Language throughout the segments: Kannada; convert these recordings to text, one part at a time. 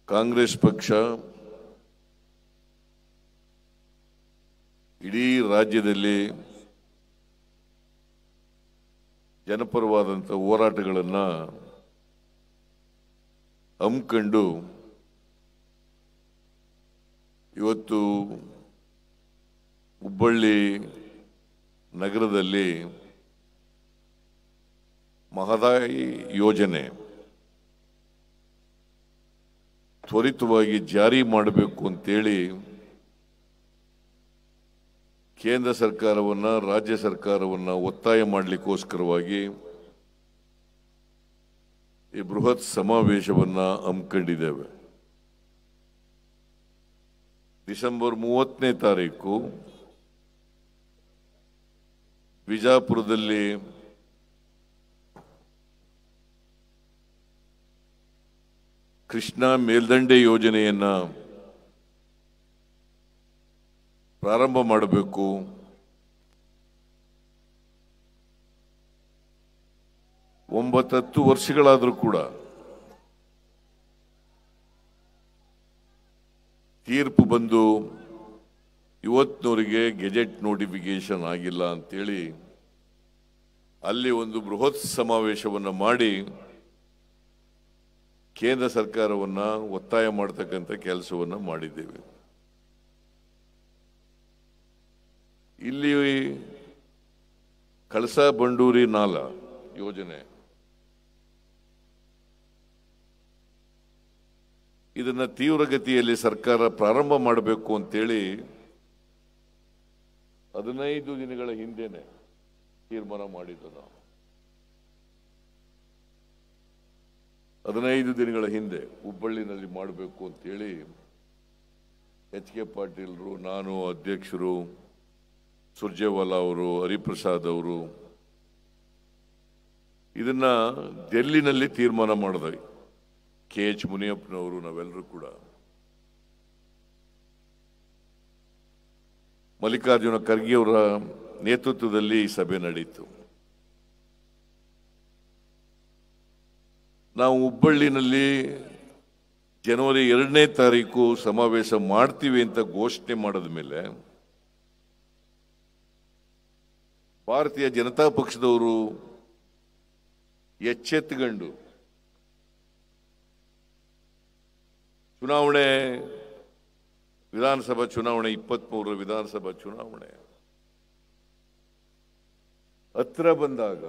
ಕಾಂಗ್ರೆಸ್ ಪಕ್ಷ ಇಡೀ ರಾಜ್ಯದಲ್ಲಿ ಜನಪರವಾದಂಥ ಹೋರಾಟಗಳನ್ನು ಹಮ್ಮಿಕೊಂಡು ಇವತ್ತು ಹುಬ್ಬಳ್ಳಿ ನಗರದಲ್ಲಿ ಮಹದಾಯಿ ಯೋಜನೆ ತ್ವರಿತವಾಗಿ ಜಾರಿ ಮಾಡಬೇಕು ಅಂತೇಳಿ ಕೇಂದ್ರ ಸರ್ಕಾರವನ್ನ ರಾಜ್ಯ ಸರ್ಕಾರವನ್ನ ಒತ್ತಾಯ ಮಾಡಲಿಕ್ಕೋಸ್ಕರವಾಗಿ ಈ ಬೃಹತ್ ಸಮಾವೇಶವನ್ನ ಹಮ್ಮಿಕೊಂಡಿದ್ದೇವೆ ಡಿಸೆಂಬರ್ ಮೂವತ್ತನೇ ತಾರೀಕು ಬಿಜಾಪುರದಲ್ಲಿ ಕೃಷ್ಣಾ ಮೇಲ್ದಂಡೆ ಯೋಜನೆಯನ್ನ ಪ್ರಾರಂಭ ಮಾಡಬೇಕು ಒಂಬತ್ತತ್ತು ವರ್ಷಗಳಾದರೂ ಕೂಡ ತೀರ್ಪು ಬಂದು ಇವತ್ತಿನವರಿಗೆ ಗೆಜೆಟ್ ನೋಟಿಫಿಕೇಶನ್ ಆಗಿಲ್ಲ ಅಂತೇಳಿ ಅಲ್ಲಿ ಒಂದು ಬೃಹತ್ ಸಮಾವೇಶವನ್ನು ಮಾಡಿ ಕೇಂದ್ರ ಸರ್ಕಾರವನ್ನ ಒತ್ತಾಯ ಮಾಡತಕ್ಕಂಥ ಕೆಲಸವನ್ನ ಮಾಡಿದ್ದೇವೆ ಇಲ್ಲಿ ಕಳಸಾ ಬಂಡೂರಿ ನಾಲ ಯೋಜನೆ ಇದನ್ನ ತೀವ್ರಗತಿಯಲ್ಲಿ ಸರ್ಕಾರ ಪ್ರಾರಂಭ ಮಾಡಬೇಕು ಅಂತೇಳಿ ಹದಿನೈದು ದಿನಗಳ ಹಿಂದೆನೆ ತೀರ್ಮಾನ ಮಾಡಿದ್ದು ನಾವು ಹದಿನೈದು ದಿನಗಳ ಹಿಂದೆ ಹುಬ್ಬಳ್ಳಿನಲ್ಲಿ ಮಾಡಬೇಕು ಅಂತೇಳಿ ಎಚ್ ಕೆ ಪಾಟೀಲ್ರು ನಾನು ಅಧ್ಯಕ್ಷರು ಸುರ್ಜೇವಾಲಾ ಅವರು ಹರಿಪ್ರಸಾದ್ ಅವರು ಇದನ್ನ ಡೆಲ್ಲಿನಲ್ಲಿ ತೀರ್ಮಾನ ಮಾಡಿದ್ವಿ ಕೆ ಎಚ್ ಮುನಿಯಪ್ಪನವರು ನಾವೆಲ್ಲರೂ ಕೂಡ ಮಲ್ಲಿಕಾರ್ಜುನ ಖರ್ಗೆ ಅವರ ನೇತೃತ್ವದಲ್ಲಿ ಈ ಸಭೆ ನಡೆಯಿತು ನಾವು ಹುಬ್ಬಳ್ಳಿನಲ್ಲಿ ಜನವರಿ ಎರಡನೇ ತಾರೀಕು ಸಮಾವೇಶ ಮಾಡ್ತೀವಿ ಅಂತ ಘೋಷಣೆ ಮಾಡಿದ ಮೇಲೆ ಭಾರತೀಯ ಜನತಾ ಪಕ್ಷದವರು ಎಚ್ಚೆತ್ತುಕೊಂಡು ಚುನಾವಣೆ ವಿಧಾನಸಭಾ ಚುನಾವಣೆ ಇಪ್ಪತ್ಮೂರರ ವಿಧಾನಸಭಾ ಚುನಾವಣೆ ಹತ್ರ ಬಂದಾಗ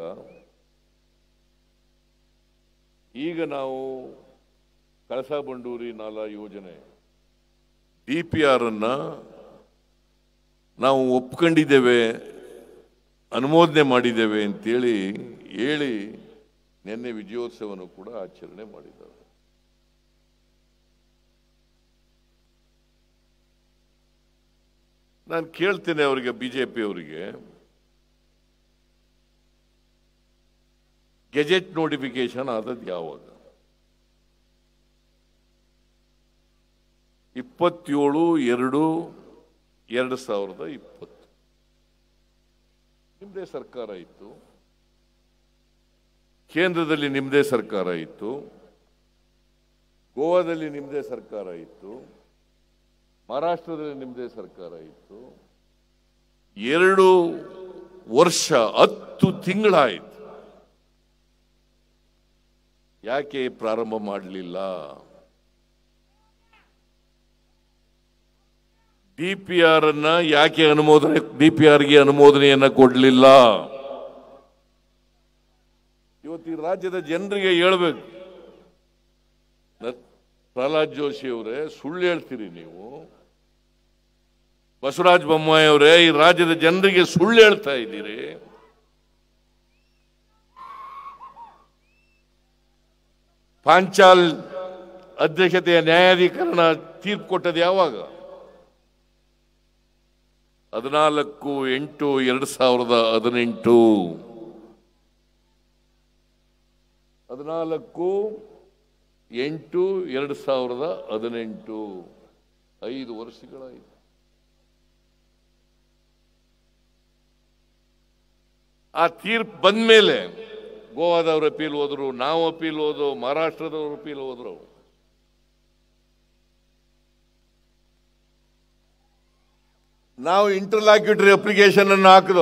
ಈಗ ನಾವು ಕಳಸಾ ಬಂಡೂರಿ ನಾಲಾ ಯೋಜನೆ ಡಿ ಪಿ ಆರ್ ಅನ್ನ ನಾವು ಒಪ್ಕೊಂಡಿದ್ದೇವೆ ಅನುಮೋದನೆ ಮಾಡಿದ್ದೇವೆ ಅಂತೇಳಿ ಹೇಳಿ ನಿನ್ನೆ ವಿಜಯೋತ್ಸವನು ಕೂಡ ಆಚರಣೆ ಮಾಡಿದ್ದಾರೆ ನಾನು ಕೇಳ್ತೇನೆ ಅವರಿಗೆ ಬಿಜೆಪಿ ಅವರಿಗೆ ಗೆಜೆಟ್ ನೋಟಿಫಿಕೇಶನ್ ಆದದ್ದು ಯಾವಾಗ ಇಪ್ಪತ್ತೇಳು ಎರಡು ಎರಡು ಸಾವಿರದ ಇಪ್ಪತ್ತು ನಿಮ್ಮದೇ ಸರ್ಕಾರ ಇತ್ತು ಕೇಂದ್ರದಲ್ಲಿ ನಿಮ್ಮದೇ ಸರ್ಕಾರ ಇತ್ತು ಗೋವಾದಲ್ಲಿ ನಿಮ್ಮದೇ ಸರ್ಕಾರ ಇತ್ತು ಮಹಾರಾಷ್ಟ್ರದಲ್ಲಿ ನಿಮ್ಮದೇ ಸರ್ಕಾರ ಇತ್ತು ಎರಡು ವರ್ಷ ಹತ್ತು ತಿಂಗಳಾಯಿತು ಯಾಕೆ ಪ್ರಾರಂಭ ಮಾಡಲಿಲ್ಲ ಡಿ ಪಿ ಆರ್ ಅನ್ನ ಯಾಕೆ ಅನುಮೋದನೆ ಡಿ ಪಿ ಆರ್ಗೆ ಅನುಮೋದನೆಯನ್ನ ಕೊಡಲಿಲ್ಲ ಇವತ್ತು ಈ ರಾಜ್ಯದ ಜನರಿಗೆ ಹೇಳ್ಬೇಕು ನ- ಪ್ರಹ್ಲಾದ್ ಜೋಶಿ ಅವರೇ ಸುಳ್ಳು ಹೇಳ್ತೀರಿ ನೀವು ಬಸವರಾಜ ಬೊಮ್ಮಾಯಿ ಅವರೇ ಈ ರಾಜ್ಯದ ಜನರಿಗೆ ಸುಳ್ಳು ಹೇಳ್ತಾ ಇದ್ದೀರಿ ಪಾಂಚಾಲ್ ಅಧ್ಯಕ್ಷತೆಯ ನ್ಯಾಯಾಧೀಕರಣ ತೀರ್ಪು ಕೊಟ್ಟದ್ದು ಯಾವಾಗ ಹದಿನಾಲ್ಕು ಎಂಟು ಎರಡು ಸಾವಿರದ ಹದಿನೆಂಟು ಹದಿನಾಲ್ಕು ಎಂಟು ಎರಡು ಸಾವಿರದ ಹದಿನೆಂಟು ಐದು ವರ್ಷಗಳಾಯಿತು ಆ ತೀರ್ಪು ಬಂದ ಮೇಲೆ ಗೋವಾದವ್ರು ಅಪೀಲ್ ಹೋದ್ರು ನಾವು ಅಪೀಲ್ ಹೋದು ಮಹಾರಾಷ್ಟ್ರದವ್ರು ಅಪೀಲ್ ಹೋದ್ರು ನಾವು ಇಂಟರ್ಲಾಕ್ಯೂಟರಿ ಅಪ್ಲಿಕೇಶನ್ ಅನ್ನು ಹಾಕಿದು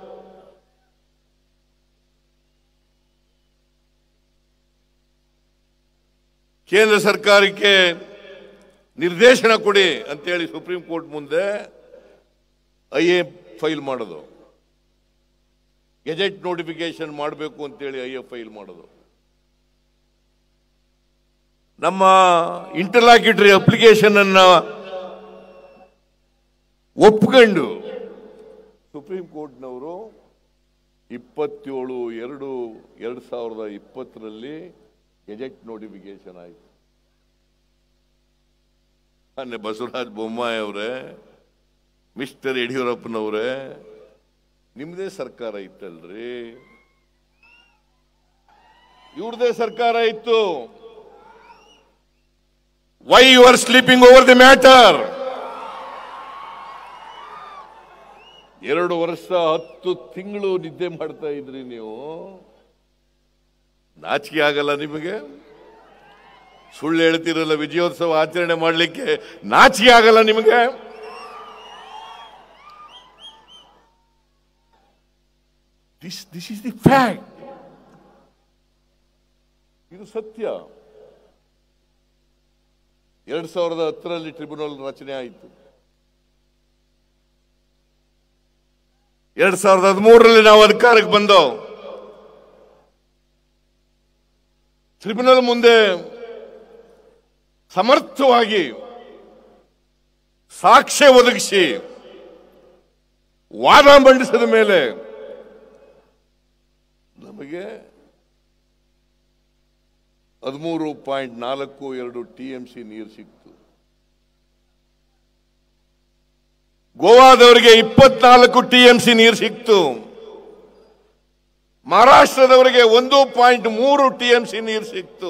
ಕೇಂದ್ರ ಸರ್ಕಾರಕ್ಕೆ ನಿರ್ದೇಶನ ಕೊಡಿ ಅಂತೇಳಿ ಸುಪ್ರೀಂ ಕೋರ್ಟ್ ಮುಂದೆ ಐ ಎ ಫೈಲ್ ಮಾಡೋದು ಗೆಜೆಟ್ ನೋಟಿಫಿಕೇಶನ್ ಮಾಡಬೇಕು ಅಂತೇಳಿ ಐ ಎ ಫೈಲ್ ಮಾಡೋದು ನಮ್ಮ ಇಂಟರ್ಲಾಕ್ಯೂಟರಿ ಅಪ್ಲಿಕೇಶನ್ ಅನ್ನ ಒಪ್ಕೊಂಡು ಸುಪ್ರೀಂ ಕೋರ್ಟ್ನವರು ಇಪ್ಪತ್ತೇಳು ಎರಡು ಎರಡು ಸಾವಿರದ ಇಪ್ಪತ್ತರಲ್ಲಿ ಗೆಜೆಟ್ ನೋಟಿಫಿಕೇಶನ್ ಆಯಿತು ಮೊನ್ನೆ ಬಸವರಾಜ ಬೊಮ್ಮಾಯಿ ಅವರೇ ಮಿಸ್ಟರ್ ಯಡಿಯೂರಪ್ಪನವರೇ ನಿಮ್ಮದೇ ಸರ್ಕಾರ ಇತ್ತಲ್ರಿ ಇವ್ರದೇ ಸರ್ಕಾರ ಇತ್ತು why you are sleeping over the matter ಎರಡು ವರ್ಷ ಹತ್ತು ತಿಂಗಳು ನಿದ್ದೆ ಮಾಡ್ತಾ ಇದ್ರಿ ನೀವು ನಾಚಿಕೆ ಆಗಲ್ಲ ನಿಮಗೆ ಸುಳ್ಳು ಹೇಳ್ತಿರಲ್ಲ ವಿಜಯೋತ್ಸವ ಆಚರಣೆ ಮಾಡಲಿಕ್ಕೆ ನಾಚಿಕೆ ಆಗಲ್ಲ ನಿಮಗೆ this this is the fact ಇದು ಸತ್ಯ ಎರಡ್ ಸಾವಿರದ ಹತ್ತರಲ್ಲಿ ಟ್ರಿಬ್ಯುನಲ್ ರಚನೆ ಆಯಿತು ಎರಡ್ ಸಾವಿರದ ಹದಿಮೂರರಲ್ಲಿ ನಾವು ಅಧಿಕಾರಕ್ಕೆ ಬಂದೋ ಟ್ರಿಬ್ಯುನಲ್ ಮುಂದೆ ಸಮರ್ಥವಾಗಿ ಸಾಕ್ಷ್ಯ ಒದಗಿಸಿ ವಾದ ಮಂಡಿಸಿದ ಮೇಲೆ ನಮಗೆ ಹದಿಮೂರು ಪಾಯಿಂಟ್ ನಾಲ್ಕು ಎರಡು ಟಿ ಎಂ ಸಿ ನೀರು ಸಿಕ್ತು ಗೋವಾದವರಿಗೆ ಇಪ್ಪತ್ನಾಲ್ಕು ಟಿ ಎಂ ಸಿ ನೀರು ಸಿಕ್ತು ಮಹಾರಾಷ್ಟ್ರದವರಿಗೆ ಒಂದು ಪಾಯಿಂಟ್ ಮೂರು ಟಿ ಎಂ ಸಿ ನೀರು ಸಿಕ್ತು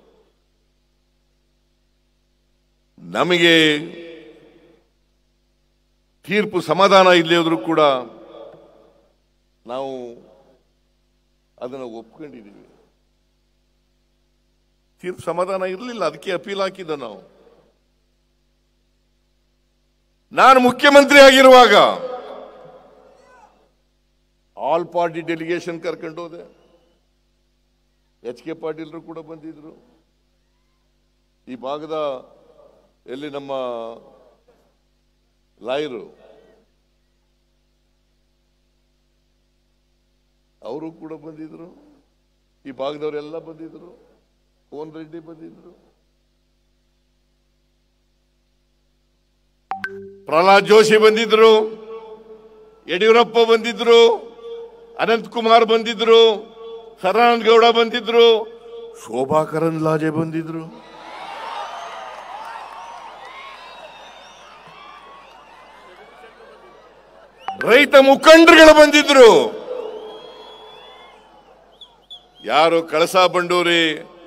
ನಮಗೆ ತೀರ್ಪು ಸಮಾಧಾನ ಇಲ್ಲದ್ರು ಕೂಡ ನಾವು ಅದನ್ನು ಒಪ್ಕೊಂಡಿದ್ದೀವಿ ತೀರ್ಪು ಸಮಾಧಾನ ಇರಲಿಲ್ಲ ಅದಕ್ಕೆ ಅಪೀಲ್ ಹಾಕಿದ್ದ ನಾವು ನಾನು ಮುಖ್ಯಮಂತ್ರಿ ಆಗಿರುವಾಗ ಆಲ್ ಪಾರ್ಟಿ ಡೆಲಿಗೇಷನ್ ಕರ್ಕೊಂಡು ಹೋದೆ ಎಚ್ ಕೆ ಪಾಟೀಲ್ರು ಕೂಡ ಬಂದಿದ್ರು ಈ ಭಾಗದ ಎಲ್ಲಿ ನಮ್ಮ ಲಾಯರು ಅವರು ಕೂಡ ಬಂದಿದ್ರು ಈ ಭಾಗದವರೆಲ್ಲ ಬಂದಿದ್ರು ಕೋನ್ ರೆಡ್ಡಿ ಬಂದಿದ್ರು ಪ್ರಹ್ಲಾದ್ ಜೋಶಿ ಬಂದಿದ್ರು ಯಡಿಯೂರಪ್ಪ ಬಂದಿದ್ರು ಅನಂತ್ ಕುಮಾರ್ ಬಂದಿದ್ರು ಸದಾನಂದ ಗೌಡ ಬಂದಿದ್ರು ಶೋಭಾ ಕರಂದ್ಲಾಜೆ ಬಂದಿದ್ರು ರೈತ ಮುಖಂಡರುಗಳು ಬಂದಿದ್ರು ಯಾರು ಕಳಸಾ ಬಂಡೂರಿ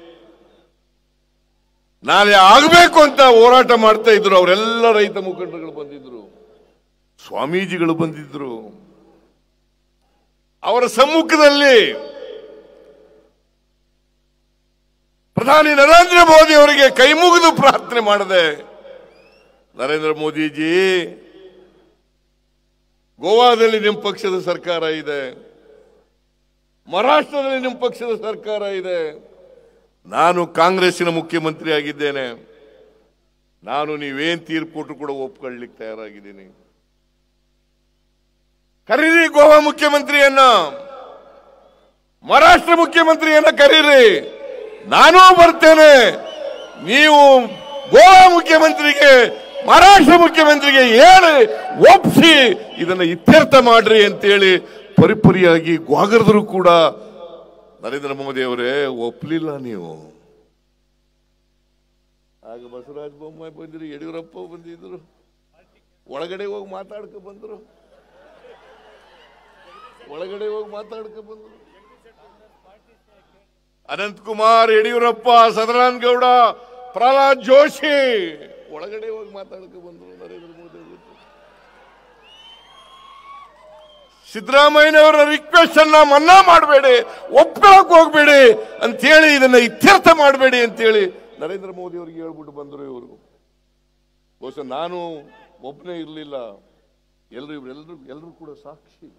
ನಾಳೆ ಆಗಬೇಕು ಅಂತ ಹೋರಾಟ ಮಾಡ್ತಾ ಇದ್ರು ಅವರೆಲ್ಲ ರೈತ ಮುಖಂಡರುಗಳು ಬಂದಿದ್ರು ಸ್ವಾಮೀಜಿಗಳು ಬಂದಿದ್ರು ಅವರ ಸಮ್ಮುಖದಲ್ಲಿ ಪ್ರಧಾನಿ ನರೇಂದ್ರ ಮೋದಿ ಅವರಿಗೆ ಕೈ ಮುಗಿದು ಪ್ರಾರ್ಥನೆ ಮಾಡಿದೆ ನರೇಂದ್ರ ಮೋದಿಜಿ ಗೋವಾದಲ್ಲಿ ನಿಮ್ಮ ಪಕ್ಷದ ಸರ್ಕಾರ ಇದೆ ಮಹಾರಾಷ್ಟ್ರದಲ್ಲಿ ನಿಮ್ಮ ಪಕ್ಷದ ಸರ್ಕಾರ ಇದೆ ನಾನು ಕಾಂಗ್ರೆಸ್ಸಿನ ಮುಖ್ಯಮಂತ್ರಿ ಆಗಿದ್ದೇನೆ ನಾನು ನೀವೇನ್ ತೀರ್ಪು ಕೊಟ್ಟರು ಕೂಡ ಒಪ್ಕೊಳ್ಳಿಕ್ಕೆ ತಯಾರಾಗಿದ್ದೀನಿ ಕರೀರಿ ಗೋವಾ ಮುಖ್ಯಮಂತ್ರಿಯನ್ನ ಮಹಾರಾಷ್ಟ್ರ ಮುಖ್ಯಮಂತ್ರಿಯನ್ನ ಕರೀರಿ ನಾನೂ ಬರ್ತೇನೆ ನೀವು ಗೋವಾ ಮುಖ್ಯಮಂತ್ರಿಗೆ ಮಹಾರಾಷ್ಟ್ರ ಮುಖ್ಯಮಂತ್ರಿಗೆ ಹೇಳಿ ಒಪ್ಸಿ ಇದನ್ನ ಇತ್ಯರ್ಥ ಮಾಡ್ರಿ ಅಂತೇಳಿ ಪರಿಪರಿಯಾಗಿ ಗ್ವಾಗರದರು ಕೂಡ ನರೇಂದ್ರ ಮೋದಿ ಅವರೇ ಒಪ್ಲಿಲ್ಲ ನೀವು ಆಗ ಬಸವರಾಜ ಬೊಮ್ಮಾಯಿ ಬಂದಿರು ಯಡಿಯೂರಪ್ಪ ಬಂದಿದ್ರು ಒಳಗಡೆ ಹೋಗಿ ಮಾತಾಡ್ಕ ಬಂದ್ರು ಒಳಗಡೆ ಹೋಗಿ ಮಾತಾಡ್ಕ ಬಂದ್ರು ಅನಂತ್ ಕುಮಾರ್ ಯಡಿಯೂರಪ್ಪ ಸದಾನಂದ ಗೌಡ ಪ್ರಹ್ಲಾದ್ ಜೋಶಿ ಒಳಗಡೆ ಹೋಗಿ ಮಾತಾಡ್ಕ ಬಂದ್ರು ನರೇಂದ್ರ ಮೋದಿ ಅವರು ಸಿದ್ದರಾಮಯ್ಯನವರ ರಿಕ್ವೆಸ್ಟ್ ಅನ್ನ ಮನ್ನಾ ಮಾಡಬೇಡಿ ಒಪ್ಕೊಳಕ್ ಹೋಗ್ಬೇಡಿ ಅಂತೇಳಿ ಇದನ್ನ ಇತ್ಯರ್ಥ ಮಾಡಬೇಡಿ ಅಂತೇಳಿ ನರೇಂದ್ರ ಮೋದಿ ಅವರಿಗೆ ಹೇಳ್ಬಿಟ್ಟು ಬಂದರು ಇವರು ಬಹುಶಃ ನಾನು ಒಬ್ಬನೇ ಇರಲಿಲ್ಲ ಎಲ್ಲರೂ ಇವರೆಲ್ಲರೂ ಎಲ್ಲರೂ ಕೂಡ ಸಾಕ್ಷಿ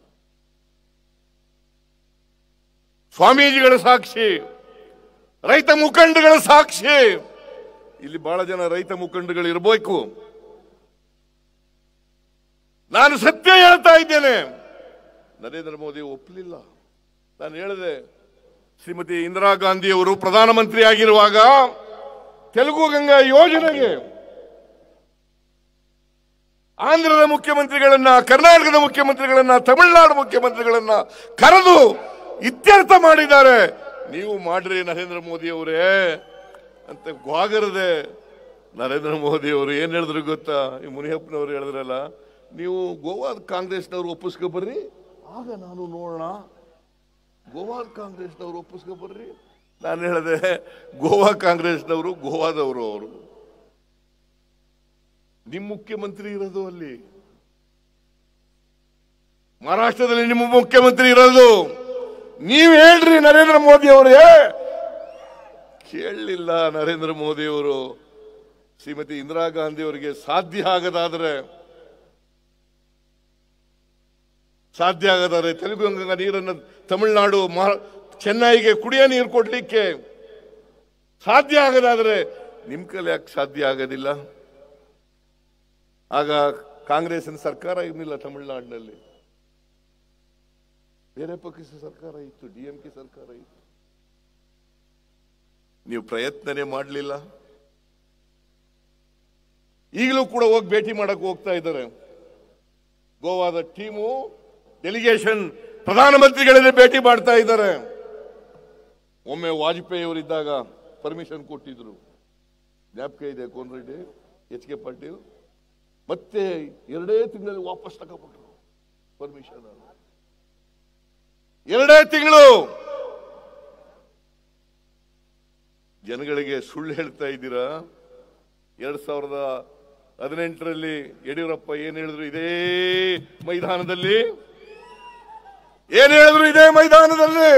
ಸ್ವಾಮೀಜಿಗಳ ಸಾಕ್ಷಿ ರೈತ ಮುಖಂಡಗಳ ಸಾಕ್ಷಿ ಇಲ್ಲಿ ಬಹಳ ಜನ ರೈತ ಮುಖಂಡಗಳು ಇರಬೇಕು ನಾನು ಸತ್ಯ ಹೇಳ್ತಾ ಇದ್ದೇನೆ ನರೇಂದ್ರ ಮೋದಿ ಒಪ್ಪಲಿಲ್ಲ ನಾನು ಹೇಳಿದೆ ಶ್ರೀಮತಿ ಇಂದಿರಾ ಗಾಂಧಿ ಅವರು ಪ್ರಧಾನಮಂತ್ರಿ ಆಗಿರುವಾಗ ತೆಲುಗು ಗಂಗಾ ಯೋಜನೆಗೆ ಆಂಧ್ರದ ಮುಖ್ಯಮಂತ್ರಿಗಳನ್ನ ಕರ್ನಾಟಕದ ಮುಖ್ಯಮಂತ್ರಿಗಳನ್ನ ತಮಿಳುನಾಡು ಮುಖ್ಯಮಂತ್ರಿಗಳನ್ನ ಕರೆದು ಇತ್ಯರ್ಥ ಮಾಡಿದ್ದಾರೆ ನೀವು ಮಾಡ್ರಿ ನರೇಂದ್ರ ಮೋದಿ ಅವರೇ ಅಂತ ಗ್ವಾಗರದೆ ನರೇಂದ್ರ ಮೋದಿ ಅವರು ಏನ್ ಹೇಳಿದ್ರು ಗೊತ್ತಾ ಈ ಮುನಿಯಪ್ಪನವರು ಹೇಳಿದ್ರಲ್ಲ ನೀವು ಗೋವಾದ ಕಾಂಗ್ರೆಸ್ನವ್ರು ಒಪ್ಪಿಸ್ಕೊ ಬರ್ರಿ ಆಗ ನಾನು ನೋಡೋಣ ಗೋವಾದ ಕಾಂಗ್ರೆಸ್ನವ್ರು ಒಪ್ಪಿಸ್ಕೊ ಬರ್ರಿ ನಾನು ಹೇಳಿದೆ ಗೋವಾ ಕಾಂಗ್ರೆಸ್ನವರು ಗೋವಾದವರು ಅವರು ನಿಮ್ಮ ಮುಖ್ಯಮಂತ್ರಿ ಇರೋದು ಅಲ್ಲಿ ಮಹಾರಾಷ್ಟ್ರದಲ್ಲಿ ನಿಮ್ಮ ಮುಖ್ಯಮಂತ್ರಿ ಇರೋದು ನೀವ್ ಹೇಳ್ರಿ ನರೇಂದ್ರ ಮೋದಿ ಅವರೇ ಕೇಳಲಿಲ್ಲ ನರೇಂದ್ರ ಮೋದಿ ಅವರು ಶ್ರೀಮತಿ ಇಂದಿರಾ ಗಾಂಧಿ ಅವರಿಗೆ ಸಾಧ್ಯ ಆಗದಾದ್ರೆ ಸಾಧ್ಯ ಆಗದಾದ್ರೆ ತೆಲುಗು ಗಂಗಾ ನೀರನ್ನು ತಮಿಳುನಾಡು ಮಹಾ- ಚೆನ್ನೈಗೆ ಕುಡಿಯೋ ನೀರು ಕೊಡ್ಲಿಕ್ಕೆ ಸಾಧ್ಯ ಆಗದಾದ್ರೆ ನಿಮ್ ಕೈಲಿ ಯಾಕೆ ಸಾಧ್ಯ ಆಗೋದಿಲ್ಲ ಆಗ ಕಾಂಗ್ರೆಸ್ಸಿನ ಸರ್ಕಾರ ಇರಲಿಲ್ಲ ತಮಿಳುನಾಡಿನಲ್ಲಿ ಬೇರೆ ಪಕ್ಷದ ಸರ್ಕಾರ ಇತ್ತು ಡಿ ಎಂ ಕೆ ಸರ್ಕಾರ ಇತ್ತು ನೀವು ಪ್ರಯತ್ನನೇ ಮಾಡಲಿಲ್ಲ ಈಗಲೂ ಕೂಡ ಹೋಗಿ ಭೇಟಿ ಮಾಡಕ್ ಹೋಗ್ತಾ ಇದ್ದಾರೆ ಗೋವಾದ ಟೀಮು ಡೆಲಿಗೇಷನ್ ಪ್ರಧಾನಮಂತ್ರಿಗಳನ್ನೇ ಭೇಟಿ ಮಾಡ್ತಾ ಇದ್ದಾರೆ ಒಮ್ಮೆ ವಾಜಪೇಯಿ ಅವರಿದ್ದಾಗ ಪರ್ಮಿಷನ್ ಕೊಟ್ಟಿದ್ರು ಜ್ಞಾಪಕ ಇದೆ ಕೋನ್ರೆಡ್ಡಿ ಎಚ್ ಕೆ ಪಾಟೀಲ್ ಮತ್ತೆ ಎರಡೇ ತಿಂಗಳಲ್ಲಿ ವಾಪಸ್ ತಗೊಂಡ್ಬಿಟ್ರು ಪರ್ಮಿಷನ್ ಎರಡೇ ತಿಂಗಳು ಜನಗಳಿಗೆ ಸುಳ್ಳು ಹೇಳ್ತಾ ಇದ್ದೀರಾ ಎರಡ್ ಸಾವಿರದ ಹದಿನೆಂಟರಲ್ಲಿ ಯಡಿಯೂರಪ್ಪ ಏನ್ ಹೇಳಿದ್ರು ಇದೇ ಮೈದಾನದಲ್ಲಿ ಏನ್ ಹೇಳಿದ್ರು ಇದೇ ಮೈದಾನದಲ್ಲಿ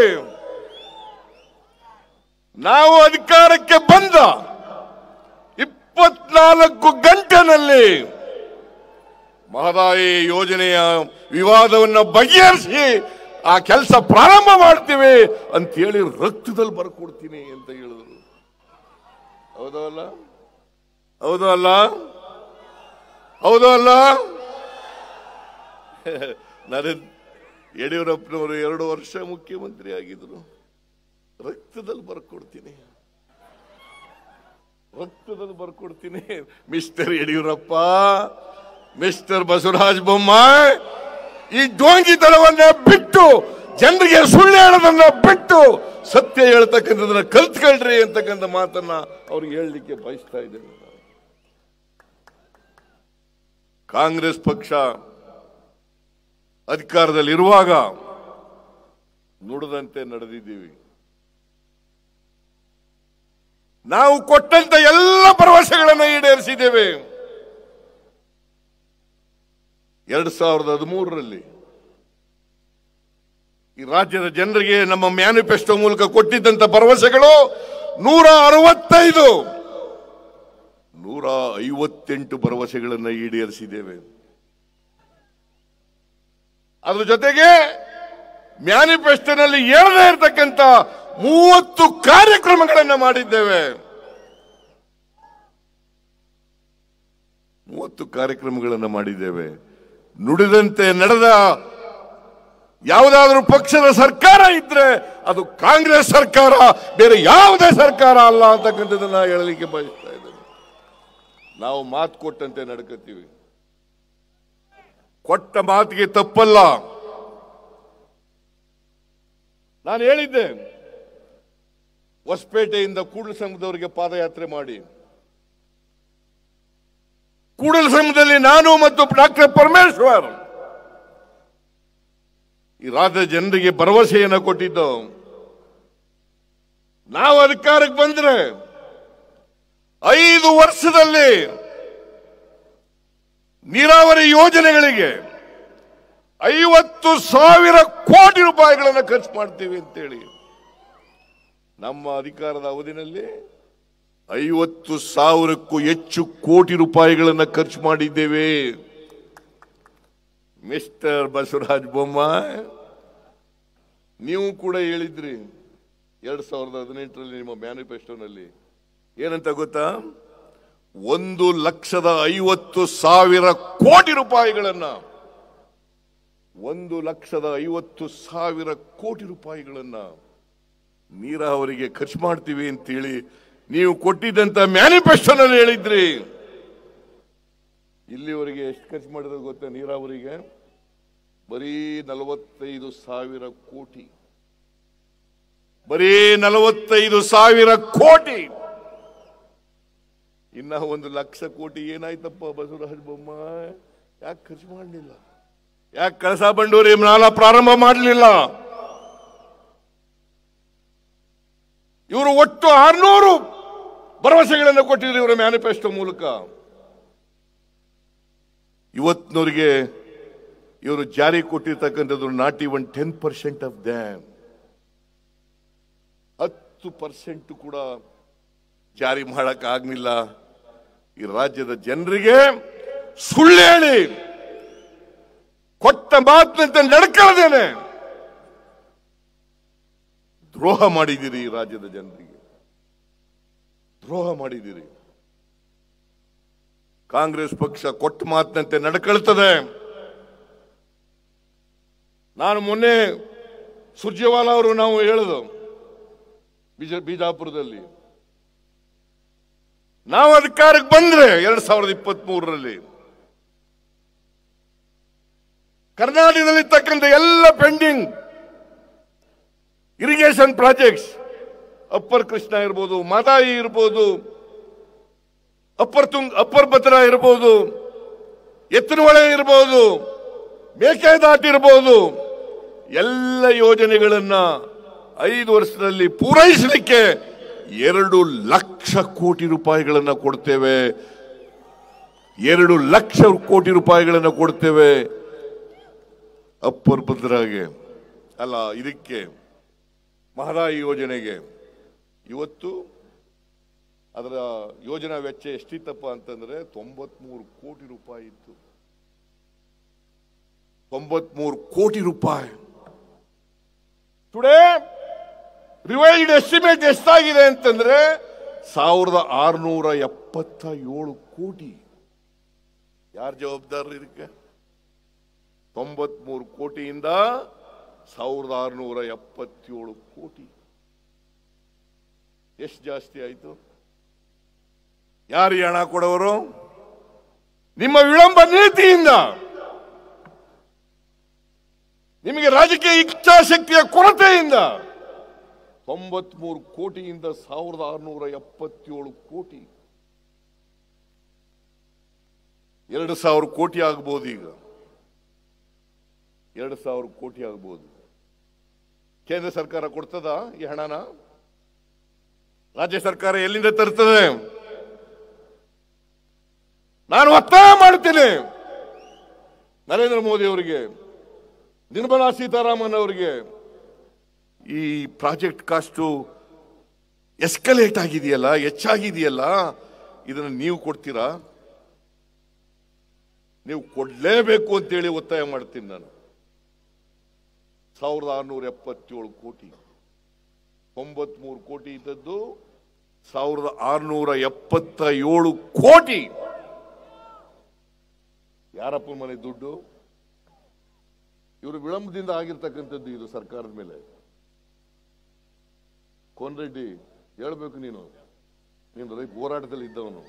ನಾವು ಅಧಿಕಾರಕ್ಕೆ ಬಂದ ಇಪ್ಪತ್ನಾಲ್ಕು ಗಂಟೆನಲ್ಲಿ ಮಹದಾಯಿ ಯೋಜನೆಯ ವಿವಾದವನ್ನ ಬಗೆಹರಿಸಿ ಆ ಕೆಲಸ ಪ್ರಾರಂಭ ಮಾಡ್ತೀವಿ ಅಂತ ಹೇಳಿ ರಕ್ತದಲ್ಲಿ ಬರ್ಕೊಡ್ತೀನಿ ಅಂತ ಹೇಳಿದ್ರು ಹೌದೋ ಅಲ್ಲ ಹೌದೋ ಅಲ್ಲ ಹೌದೋ ಅಲ್ಲ ನರೇಂದ್ರ ಯಡಿಯೂರಪ್ಪನವರು ಎರಡು ವರ್ಷ ಮುಖ್ಯಮಂತ್ರಿ ಆಗಿದ್ರು ರಕ್ತದಲ್ಲಿ ಬರ್ಕೊಡ್ತೀನಿ ರಕ್ತದಲ್ಲಿ ಬರ್ಕೊಡ್ತೀನಿ ಮಿಸ್ಟರ್ ಯಡಿಯೂರಪ್ಪ ಮಿಸ್ಟರ್ ಬಸವರಾಜ ಬೊಮ್ಮಾಯಿ ಈ ಡೋಂಗಿತನವನ್ನ ಬಿಟ್ಟು ಜನರಿಗೆ ಸುಳ್ಳು ಹೇಳೋದನ್ನ ಬಿಟ್ಟು ಸತ್ಯ ಹೇಳ್ತಕ್ಕಂಥದನ್ನ ಕಲ್ತ್ಕೊಳ್ರಿ ಅಂತಕ್ಕಂಥ ಮಾತನ್ನ ಅವ್ರಿಗೆ ಹೇಳಲಿಕ್ಕೆ ಬಯಸ್ತಾ ಇದ್ದೇನೆ ನಾನು. ಕಾಂಗ್ರೆಸ್ ಪಕ್ಷ ಅಧಿಕಾರದಲ್ಲಿರುವಾಗ ನುಡಿದಂತೆ ನಡೆದಿದ್ದೀವಿ ನಾವು ಕೊಟ್ಟಂತ ಎಲ್ಲ ಭರವಸೆಗಳನ್ನು ಈಡೇರಿಸಿದ್ದೇವೆ ಎರಡ್ ಸಾವಿರದ ಹದಿಮೂರರಲ್ಲಿ ಈ ರಾಜ್ಯದ ಜನರಿಗೆ ನಮ್ಮ ಮ್ಯಾನಿಫೆಸ್ಟೋ ಮೂಲಕ ಕೊಟ್ಟಿದ್ದಂತ ಭರವಸೆಗಳು ನೂರ ಅರವತ್ತೈದು ನೂರ ಐವತ್ತೆಂಟು ಭರವಸೆಗಳನ್ನು ಈಡೇರಿಸಿದ್ದೇವೆ ಅದ್ರ ಜೊತೆಗೆ ಮ್ಯಾನಿಫೆಸ್ಟೋನಲ್ಲಿ ಹೇಳದೇ ಇರತಕ್ಕಂತ ಮೂವತ್ತು ಕಾರ್ಯಕ್ರಮಗಳನ್ನು ಮಾಡಿದ್ದೇವೆ ಮೂವತ್ತು ಕಾರ್ಯಕ್ರಮಗಳನ್ನು ಮಾಡಿದ್ದೇವೆ ನುಡಿದಂತೆ ನಡೆದ ಯಾವುದಾದ್ರೂ ಪಕ್ಷದ ಸರ್ಕಾರ ಇದ್ರೆ ಅದು ಕಾಂಗ್ರೆಸ್ ಸರ್ಕಾರ ಬೇರೆ ಯಾವುದೇ ಸರ್ಕಾರ ಅಲ್ಲ ಅಂತಕ್ಕಂಥದ್ದನ್ನ ಹೇಳಲಿಕ್ಕೆ ಬಯಸ್ತಾ ಇದ್ದೇನೆ ನಾವು ಮಾತು ಕೊಟ್ಟಂತೆ ನಡ್ಕತ್ತೀವಿ ಕೊಟ್ಟ ಮಾತಿಗೆ ತಪ್ಪಲ್ಲ ನಾನು ಹೇಳಿದ್ದೆ ಹೊಸಪೇಟೆಯಿಂದ ಕೂಡಲ ಸಂಘದವರಿಗೆ ಪಾದಯಾತ್ರೆ ಮಾಡಿ ಕೂಡಲ ಸಂಘದಲ್ಲಿ ನಾನು ಮತ್ತು ಡಾಕ್ಟರ್ ಪರಮೇಶ್ವರ್ ಈ ರಾಜ್ಯದ ಜನರಿಗೆ ಭರವಸೆಯನ್ನು ಕೊಟ್ಟಿದ್ದು ನಾವು ಅಧಿಕಾರಕ್ಕೆ ಬಂದ್ರೆ ಐದು ವರ್ಷದಲ್ಲಿ ನೀರಾವರಿ ಯೋಜನೆಗಳಿಗೆ ಐವತ್ತು ಸಾವಿರ ಕೋಟಿ ರೂಪಾಯಿಗಳನ್ನು ಖರ್ಚು ಮಾಡ್ತೀವಿ ಅಂತೇಳಿ ನಮ್ಮ ಅಧಿಕಾರದ ಅವಧಿನಲ್ಲಿ ಐವತ್ತು ಸಾವಿರಕ್ಕೂ ಹೆಚ್ಚು ಕೋಟಿ ರೂಪಾಯಿಗಳನ್ನು ಖರ್ಚು ಮಾಡಿದ್ದೇವೆ ಮಿಸ್ಟರ್ ಬಸವರಾಜ ಬೊಮ್ಮಾಯಿ ನೀವು ಕೂಡ ಹೇಳಿದ್ರಿ ಎರಡ್ ಸಾವಿರದ ಹದಿನೆಂಟರಲ್ಲಿ ನಿಮ್ಮ ಮ್ಯಾನಿಫೆಸ್ಟೋನಲ್ಲಿ ಏನಂತ ಗೊತ್ತಾ ಒಂದು ಲಕ್ಷದ ಐವತ್ತು ಸಾವಿರ ಕೋಟಿ ರೂಪಾಯಿಗಳನ್ನ ಒಂದು ಲಕ್ಷದ ಐವತ್ತು ಸಾವಿರ ಕೋಟಿ ರೂಪಾಯಿಗಳನ್ನ ನೀರಾವರಿಗೆ ಖರ್ಚು ಮಾಡ್ತೀವಿ ಅಂತೇಳಿ ನೀವು ಕೊಟ್ಟಿದ್ದಂತ ಮ್ಯಾನಿಫೆಸ್ಟೋನಲ್ಲಿ ಹೇಳಿದ್ರಿ ಇಲ್ಲಿವರೆಗೆ ಎಷ್ಟು ಖರ್ಚು ಮಾಡಿದ್ರೆ ಗೊತ್ತಾ ನೀರಾವರಿಗೆ ಬರೀ ನಲವತ್ತೈದು ಸಾವಿರ ಕೋಟಿ ಬರೀ ನಲವತ್ತೈದು ಸಾವಿರ ಕೋಟಿ ಇನ್ನ ಒಂದು ಲಕ್ಷ ಕೋಟಿ ಏನಾಯ್ತಪ್ಪ ಬಸವರಾಜ ಬೊಮ್ಮಾಯಿ ಯಾಕೆ ಖರ್ಚು ಮಾಡಲಿಲ್ಲ ಯಾಕೆ ಕಳಸಾ ಬಂಡೂರಿ ನಾಲ ಪ್ರಾರಂಭ ಮಾಡಲಿಲ್ಲ ಇವರು ಒಟ್ಟು ಆರ್ನೂರು ಭರವಸೆಗಳನ್ನು ಕೊಟ್ಟಿದ್ರು ಇವರ ಮ್ಯಾನಿಫೆಸ್ಟೋ ಮೂಲಕ ಇವತ್ತಿನವರಿಗೆ ಇವರು ಜಾರಿ ಕೊಟ್ಟಿರ್ತಕ್ಕಂಥದ್ದು not even ten percent of dam ಹತ್ತು ಪರ್ಸೆಂಟ್ ಕೂಡ ಜಾರಿ ಮಾಡಕ್ ಆಗ್ಲಿಲ್ಲ ಈ ರಾಜ್ಯದ ಜನರಿಗೆ ಸುಳ್ಳು ಹೇಳಿ ಕೊಟ್ಟ ಮಾತಿನಂತೆ ನಡ್ಕೊಳ್ಳದೇನೆ ದ್ರೋಹ ಮಾಡಿದ್ದೀರಿ ಈ ರಾಜ್ಯದ ಜನರಿಗೆ ದ್ರೋಹ ಮಾಡಿದ್ದೀರಿ ಕಾಂಗ್ರೆಸ್ ಪಕ್ಷ ಕೊಟ್ಟ ಮಾತಿನಂತೆ ನಡ್ಕೊಳ್ತದೆ ನಾನು ಮೊನ್ನೆ ಸುರ್ಜೇವಾಲಾ ಅವರು ನಾವು ಹೇಳುದು ಬಿಜ ಬಿಜಾಪುರದಲ್ಲಿ ನಾವು ಅಧಿಕಾರಕ್ಕೆ ಬಂದ್ರೆ ಎರಡ್ ಸಾವಿರದ ಇಪ್ಪತ್ತ್ ಮೂರರಲ್ಲಿ ಕರ್ನಾಟಕದಲ್ಲಿ ಇರ್ತಕ್ಕಂಥ ಎಲ್ಲ pending irrigation projects upper Krishna ಇರ್ಬೋದು ಮಾದಾಯಿ ಇರ್ಬೋದು ಅಪ್ಪರ್ ತುಂಗ್ ಅಪ್ಪರ್ ಭದ್ರಾ ಇರ್ಬೋದು ಎತ್ತನಹೊಳೆ ಇರ್ಬೋದು ಮೇಕೆದಾಟು ಇರ್ಬೋದು ಎಲ್ಲ ಯೋಜನೆಗಳನ್ನ ಐದು ವರ್ಷದಲ್ಲಿ ಪೂರೈಸಲಿಕ್ಕೆ ಎರಡು ಲಕ್ಷ ಕೋಟಿ ರೂಪಾಯಿಗಳನ್ನ ಕೊಡ್ತೇವೆ ಎರಡು ಲಕ್ಷ ಕೋಟಿ ರೂಪಾಯಿಗಳನ್ನ ಕೊಡ್ತೇವೆ ಅಪ್ಪರ್ ಭದ್ರಾಗೆ ಅಲ್ಲ ಇದಕ್ಕೆ ಮಹದಾಯಿ ಯೋಜನೆಗೆ ಇವತ್ತು ಅದರ ಯೋಜನಾ ವೆಚ್ಚ ಎಷ್ಟಿತ್ತಪ್ಪ ಅಂತಂದ್ರೆ ತೊಂಬತ್ಮೂರು ಕೋಟಿ ರೂಪಾಯಿ ಇತ್ತು ತೊಂಬತ್ಮೂರು ಕೋಟಿ ರೂಪಾಯಿ ಟುಡೇ ರಿವೈಸ್ಡ್ ಎಸ್ಟಿಮೇಟ್ ಎಷ್ಟಾಗಿದೆ ಅಂತಂದ್ರೆ ಸಾವಿರದ ಆರುನೂರ ಎಪ್ಪತ್ತ ಏಳು ಕೋಟಿ ಯಾರು ಜವಾಬ್ದಾರರು ಇದಕ್ಕೆ ತೊಂಬತ್ಮೂರು ಕೋಟಿಯಿಂದ ಸಾವಿರದ ಆರುನೂರ ಎಪ್ಪತ್ತೇಳು ಕೋಟಿ ಎಷ್ಟು ಜಾಸ್ತಿ ಆಯ್ತು ಯಾರು ಈ ಹಣ ಕೊಡೋರು ನಿಮ್ಮ ವಿಳಂಬ ನೀತಿಯಿಂದ ನಿಮಗೆ ರಾಜಕೀಯ ಇಚ್ಛಾಶಕ್ತಿಯ ಕೊರತೆಯಿಂದ ತೊಂಬತ್ಮೂರು ಕೋಟಿಯಿಂದ ಸಾವಿರದ ಆರುನೂರ ಎಪ್ಪತ್ತೇಳು ಕೋಟಿ ಎರಡು ಸಾವಿರ ಕೋಟಿ ಆಗ್ಬೋದು ಈಗ ಎರಡು ಸಾವಿರ ಕೋಟಿ ಆಗ್ಬೋದು ಕೇಂದ್ರ ಸರ್ಕಾರ ಕೊಡ್ತದ ಈ ಹಣನ ರಾಜ್ಯ ಸರ್ಕಾರ ಎಲ್ಲಿಂದ ತರ್ತದೆ ನಾನು ಒತ್ತಾಯ ಮಾಡ್ತೇನೆ ನರೇಂದ್ರ ಮೋದಿ ಅವರಿಗೆ ನಿರ್ಮಲಾ ಸೀತಾರಾಮನ್ ಅವರಿಗೆ ಈ ಪ್ರಾಜೆಕ್ಟ್ ಕಾಸ್ಟು ಎಸ್ಕಲೇಟ್ ಆಗಿದೆಯಲ್ಲ ಹೆಚ್ಚಾಗಿದೆಯಲ್ಲ ಇದನ್ನು ನೀವು ಕೊಡ್ತೀರಾ ನೀವು ಕೊಡ್ಲೇಬೇಕು ಅಂತೇಳಿ ಒತ್ತಾಯ ಮಾಡ್ತೀನಿ ನಾನು ಸಾವಿರದ ಆರುನೂರ ಎಪ್ಪತ್ತೇಳು ಕೋಟಿ ತೊಂಬತ್ಮೂರು ಕೋಟಿ ಇದ್ದದ್ದು ಸಾವಿರದ ಆರುನೂರ ಎಪ್ಪತ್ತ ಏಳು ಕೋಟಿ ಯಾರಪ್ಪನ ಮನೆ ದುಡ್ಡು ಇವರು ವಿಳಂಬದಿಂದ ಆಗಿರ್ತಕ್ಕಂಥದ್ದು ಇದು ಸರ್ಕಾರದ ಮೇಲೆ ಕೋನ್ರೆಡ್ಡಿ ಹೇಳ್ಬೇಕು ನೀನು ನೀನು ರೈತ ಹೋರಾಟದಲ್ಲಿ ಇದ್ದವನು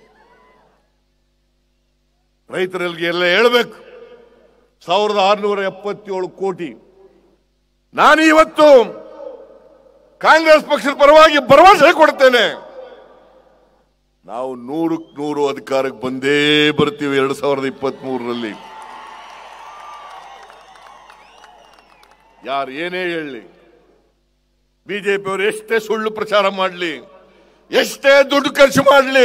ರೈತರಿಗೆ ಎಲ್ಲ ಹೇಳ್ಬೇಕು ಸಾವಿರದ ಆರುನೂರ ಎಪ್ಪತ್ತೇಳು ಕೋಟಿ ನಾನು ಇವತ್ತು ಕಾಂಗ್ರೆಸ್ ಪಕ್ಷದ ಪರವಾಗಿ ಭರವಸೆ ಕೊಡ್ತೇನೆ ನಾವು ನೂರಕ್ಕೆ ನೂರು ಅಧಿಕಾರಕ್ಕೆ ಬಂದೇ ಬರ್ತೀವಿ ಎರಡ್ ಸಾವಿರದ ಇಪ್ಪತ್ತ್ ಮೂರರಲ್ಲಿ ಯಾರು ಏನೇ ಹೇಳಲಿ ಬಿಜೆಪಿ ಅವರು ಎಷ್ಟೇ ಸುಳ್ಳು ಪ್ರಚಾರ ಮಾಡಲಿ ಎಷ್ಟೇ ದುಡ್ಡು ಖರ್ಚು ಮಾಡಲಿ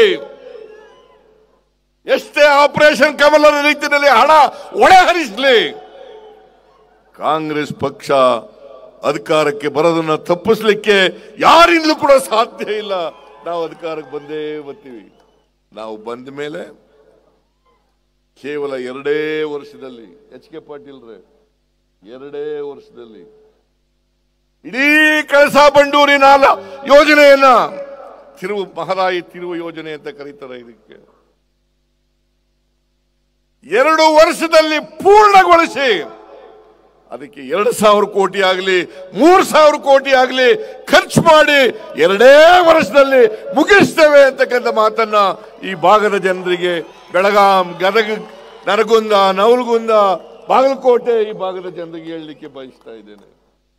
ಎಷ್ಟೇ ಆಪರೇಷನ್ ಕಮಲದ ರೀತಿಯಲ್ಲಿ ಹಣ ಒಳೆ ಹರಿಸಲಿ ಕಾಂಗ್ರೆಸ್ ಪಕ್ಷ ಅಧಿಕಾರಕ್ಕೆ ಬರೋದನ್ನ ತಪ್ಪಿಸ್ಲಿಕ್ಕೆ ಯಾರಿಂದಲೂ ಕೂಡ ಸಾಧ್ಯ ಇಲ್ಲ ನಾವು ಅಧಿಕಾರಕ್ಕೆ ಬಂದೇ ಬರ್ತೀವಿ ನಾವು ಬಂದ ಮೇಲೆ ಕೇವಲ ಎರಡೇ ವರ್ಷದಲ್ಲಿ ಎಚ್ ಕೆ ಪಾಟೀಲ್ರೆ ಎರಡೇ ವರ್ಷದಲ್ಲಿ ಇಡೀ ಕಳಸಾ ಬಂಡೂರಿ ನಾಲ ಯೋಜನೆಯನ್ನ ತಿರುವು ಮಹದಾಯಿ ತಿರುವು ಯೋಜನೆ ಅಂತ ಕರೀತಾರೆ ಇದಕ್ಕೆ ಎರಡು ವರ್ಷದಲ್ಲಿ ಪೂರ್ಣಗೊಳಿಸಿ ಅದಕ್ಕೆ ಎರಡು ಸಾವಿರ ಕೋಟಿ ಆಗಲಿ ಮೂರು ಸಾವಿರ ಕೋಟಿ ಆಗಲಿ ಖರ್ಚು ಮಾಡಿ ಎರಡೇ ವರ್ಷದಲ್ಲಿ ಮುಗಿಸ್ತೇವೆ ಅಂತಕ್ಕಂಥ ಮಾತನ್ನ ಈ ಭಾಗದ ಜನರಿಗೆ ಬೆಳಗಾಂ ಗದಗ ನರಗುಂದ ನವಲಗುಂದ ಬಾಗಲಕೋಟೆ ಈ ಭಾಗದ ಜನರಿಗೆ ಹೇಳಲಿಕ್ಕೆ ಬಯಸ್ತಾ ಇದ್ದೇನೆ